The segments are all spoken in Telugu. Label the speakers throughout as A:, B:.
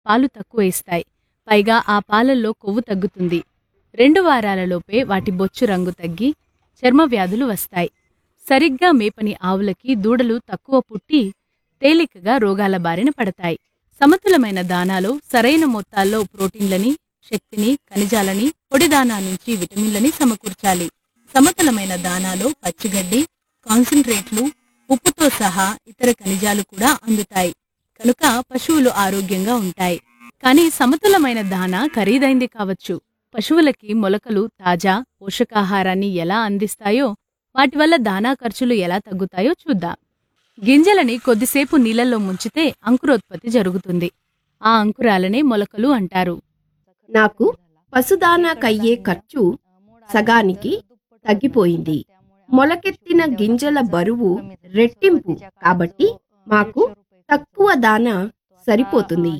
A: పాలు తక్కువ ఇస్తాయి పైగా ఆ పాలల్లో కొవ్వు తగ్గుతుంది రెండు వారాలలోపే వాటి బొచ్చు రంగు తగ్గి చర్మ వ్యాధులు వస్తాయి సరిగ్గా మేపని ఆవులకి దూడలు తక్కువ పుట్టి తేలికగా రోగాల బారిన పడతాయి సమతులమైన దానాలో సరైన మొత్తాల్లో ప్రోటీన్లని శక్తిని ఖనిజాలని పొడి దానా నుంచి విటమిన్లని సమకూర్చాలి సమతులమైన దానాలో పచ్చిగడ్డి కాన్సంట్రేట్లు ఉప్పుతో సహా ఇతర ఖనిజాలు కూడా అందుతాయి కనుక పశువులు ఆరోగ్యంగా ఉంటాయి కానీ సమతులమైన దానా ఖరీదైంది కావచ్చు పశువులకి మొలకలు తాజా పోషకాహారాన్ని ఎలా అందిస్తాయో వాటి వల్ల దానా ఖర్చులు ఎలా తగ్గుతాయో చూద్దాం గింజలని కొద్దిసేపు నీళ్ళల్లో ముంచితే అంకురోత్పత్తి జరుగుతుంది ఆ అంకురాలనే మొలకలు అంటారు
B: నాకు పశుదానాకయ్యే ఖర్చు సగానికి తగ్గిపోయింది మొలకెత్తిన గింజల బరువు రెట్టింపు కాబట్టి మాకు తక్కువ దాన సరిపోతుంది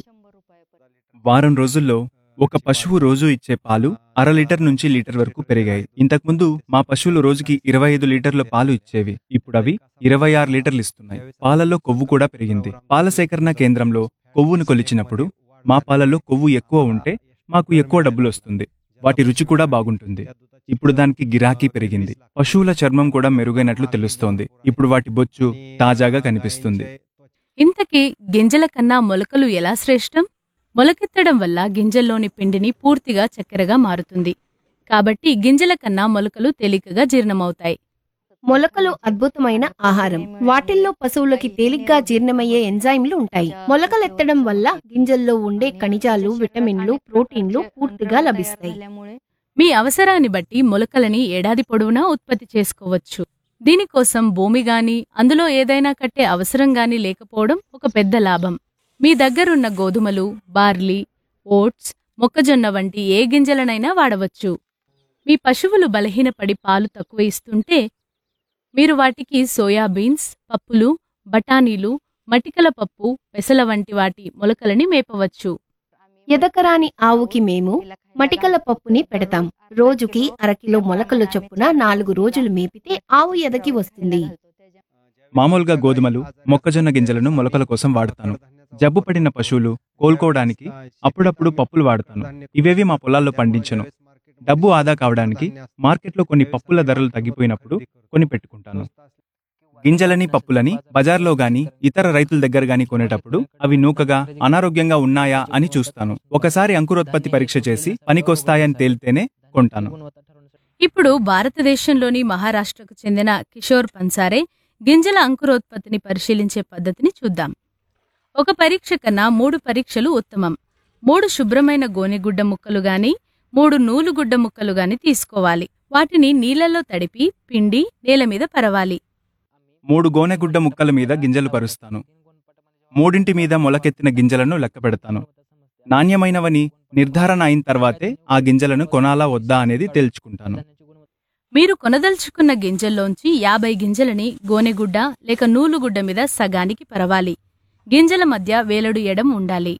C: వారం రోజుల్లో ఒక పశువు రోజు ఇచ్చే పాలు అర లీటర్ నుంచి లీటర్ వరకు పెరిగాయి ఇంతకుముందు మా పశువులు రోజుకి ఇరవై ఐదు లీటర్ల పాలు ఇచ్చేవి ఇప్పుడు అవి ఇరవై ఆరు లీటర్లు ఇస్తున్నాయి పాలలో కొవ్వు కూడా పెరిగింది పాల సేకరణ కేంద్రంలో కొవ్వును కొలిచినప్పుడు మా పాలలో కొవ్వు ఎక్కువ ఉంటే మాకు ఎక్కువ డబ్బులు వస్తుంది వాటి రుచి కూడా బాగుంటుంది ఇప్పుడు దానికి గిరాకీ పెరిగింది పశువుల చర్మం కూడా మెరుగైనట్లు తెలుస్తోంది ఇప్పుడు వాటి బొచ్చు తాజాగా కనిపిస్తుంది
A: ఇంతకీ గింజల కన్నా మొలకలు ఎలా శ్రేష్టం మొలకెత్తడం వల్ల గింజల్లోని పిండిని పూర్తిగా చక్కెరగా మారుతుంది కాబట్టి గింజల కన్నా మొలకలు తేలికగా జీర్ణమవుతాయి
B: మొలకలు అద్భుతమైన ఆహారం వాటిల్లో పశువులకి తేలిగ్గా జీర్ణమయ్యే ఎంజైమ్లు ఉంటాయి మొలకలెత్తడం వల్ల గింజల్లో ఉండే ఖనిజాలు విటమిన్లు ప్రోటీన్లు పూర్తిగా లభిస్తాయి
A: మీ అవసరాన్ని బట్టి మొలకలని ఏడాది పొడవునా ఉత్పత్తి చేసుకోవచ్చు దీనికోసం భూమి గాని అందులో ఏదైనా కట్టే అవసరం గాని లేకపోవడం ఒక పెద్ద లాభం మీ దగ్గరున్న గోధుమలు బార్లీ ఓట్స్ మొక్కజొన్న వంటి ఏ గింజలనైనా వాడవచ్చు మీ పశువులు బలహీనపడి పాలు తక్కువ ఇస్తుంటే మీరు వాటికి సోయాబీన్స్ పప్పులు బఠానీలు మటికల పప్పు పెసల వంటి వాటి మొలకలని మేపవచ్చు
B: ఎదకరాని ఆవుకి మేము మటికల పప్పుని పెడతాం రోజుకి అరకిలో మొలకలు చొప్పున నాలుగు రోజులు మేపితే ఆవు ఎదకి వస్తుంది
C: మామూలుగా గోధుమలు మొక్కజొన్న గింజలను మొలకల కోసం వాడతాను జబ్బు పడిన పశువులు కోలుకోవడానికి అప్పుడప్పుడు పప్పులు వాడతాను ఇవేవి మా పొలాల్లో పండించను డబ్బు ఆదా కావడానికి మార్కెట్లో కొన్ని పప్పుల ధరలు తగ్గిపోయినప్పుడు కొని పెట్టుకుంటాను గింజలని పప్పులని బజార్లో గాని ఇతర రైతుల దగ్గర గాని కొనేటప్పుడు అవి నూకగా అనారోగ్యంగా ఉన్నాయా అని చూస్తాను ఒకసారి అంకురోత్పత్తి పరీక్ష చేసి పనికొస్తాయని తేలితేనే కొంటాను
A: ఇప్పుడు భారతదేశంలోని మహారాష్ట్రకు చెందిన కిషోర్ పన్సారే గింజల అంకురోత్పత్తిని పరిశీలించే పద్ధతిని చూద్దాం ఒక పరీక్ష కన్నా మూడు పరీక్షలు ఉత్తమం మూడు శుభ్రమైన గోనెగుడ్డ ముక్కలు గాని మూడు నూలుగుడ్డ ముక్కలు గాని తీసుకోవాలి వాటిని నీళ్లలో తడిపి పిండి నేల మీద పరవాలి
C: మూడు గోనెగుడ్డ ముక్కల మీద గింజలు పరుస్తాను మూడింటి మీద మొలకెత్తిన గింజలను లెక్క పెడతాను నాణ్యమైనవని నిర్ధారణ అయిన తర్వాతే ఆ గింజలను కొనాలా వద్దా అనేది తేల్చుకుంటాను
A: మీరు కొనదలుచుకున్న గింజల్లోంచి యాభై గింజలని గోనెగుడ్డ లేక నూలుగుడ్డ మీద సగానికి పరవాలి గింజల మధ్య వేలడు ఎడం ఉండాలి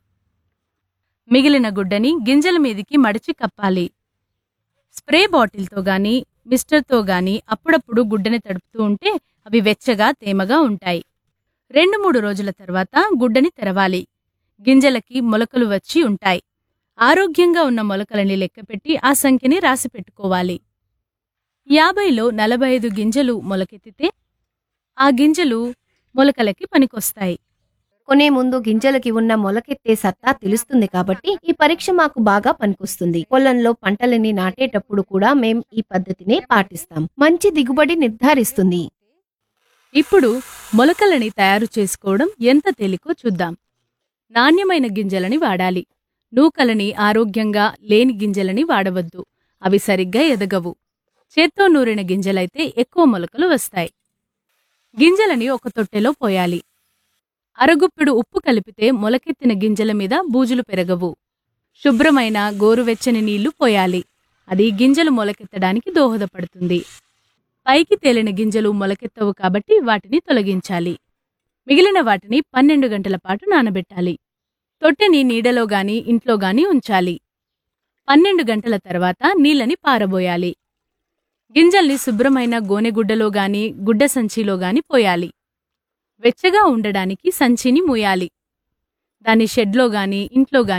A: మిగిలిన గుడ్డని గింజల మీదికి మడిచి కప్పాలి స్ప్రే బాటిల్తో గాని మిస్టర్తో గాని అప్పుడప్పుడు గుడ్డని తడుపుతూ ఉంటే అవి వెచ్చగా తేమగా ఉంటాయి రెండు మూడు రోజుల తర్వాత గుడ్డని తెరవాలి గింజలకి మొలకలు వచ్చి ఉంటాయి ఆరోగ్యంగా ఉన్న మొలకలని లెక్కపెట్టి ఆ సంఖ్యని రాసి పెట్టుకోవాలి యాభైలో నలభై ఐదు గింజలు మొలకెత్తితే ఆ గింజలు మొలకలకి పనికొస్తాయి
B: కొనే ముందు గింజలకి ఉన్న మొలకెత్తే సత్తా తెలుస్తుంది కాబట్టి ఈ పరీక్ష మాకు బాగా పనికొస్తుంది పొలంలో పంటలని నాటేటప్పుడు కూడా మేం ఈ పద్ధతినే పాటిస్తాం మంచి దిగుబడి నిర్ధారిస్తుంది
A: ఇప్పుడు మొలకలని తయారు చేసుకోవడం ఎంత తేలికో చూద్దాం నాణ్యమైన గింజలని వాడాలి నూకలని ఆరోగ్యంగా లేని గింజలని వాడవద్దు అవి సరిగ్గా ఎదగవు చేత్తో నూరిన గింజలైతే ఎక్కువ మొలకలు వస్తాయి గింజలని ఒక తొట్టెలో పోయాలి అరగుప్పిడు ఉప్పు కలిపితే మొలకెత్తిన గింజల మీద బూజులు పెరగవు శుభ్రమైన గోరువెచ్చని నీళ్లు పోయాలి అది గింజలు మొలకెత్తడానికి దోహదపడుతుంది పైకి తేలిన గింజలు మొలకెత్తవు కాబట్టి వాటిని తొలగించాలి మిగిలిన వాటిని పన్నెండు గంటల పాటు నానబెట్టాలి తొట్టెని నీడలో గాని ఇంట్లో గాని ఉంచాలి పన్నెండు గంటల తర్వాత నీళ్ళని పారబోయాలి గింజల్ని శుభ్రమైన గోనెగుడ్డలో గాని గుడ్డ సంచిలో గాని పోయాలి వెచ్చగా ఉండడానికి సంచిని మూయాలి దాన్ని షెడ్లో గాని ఇంట్లో గాని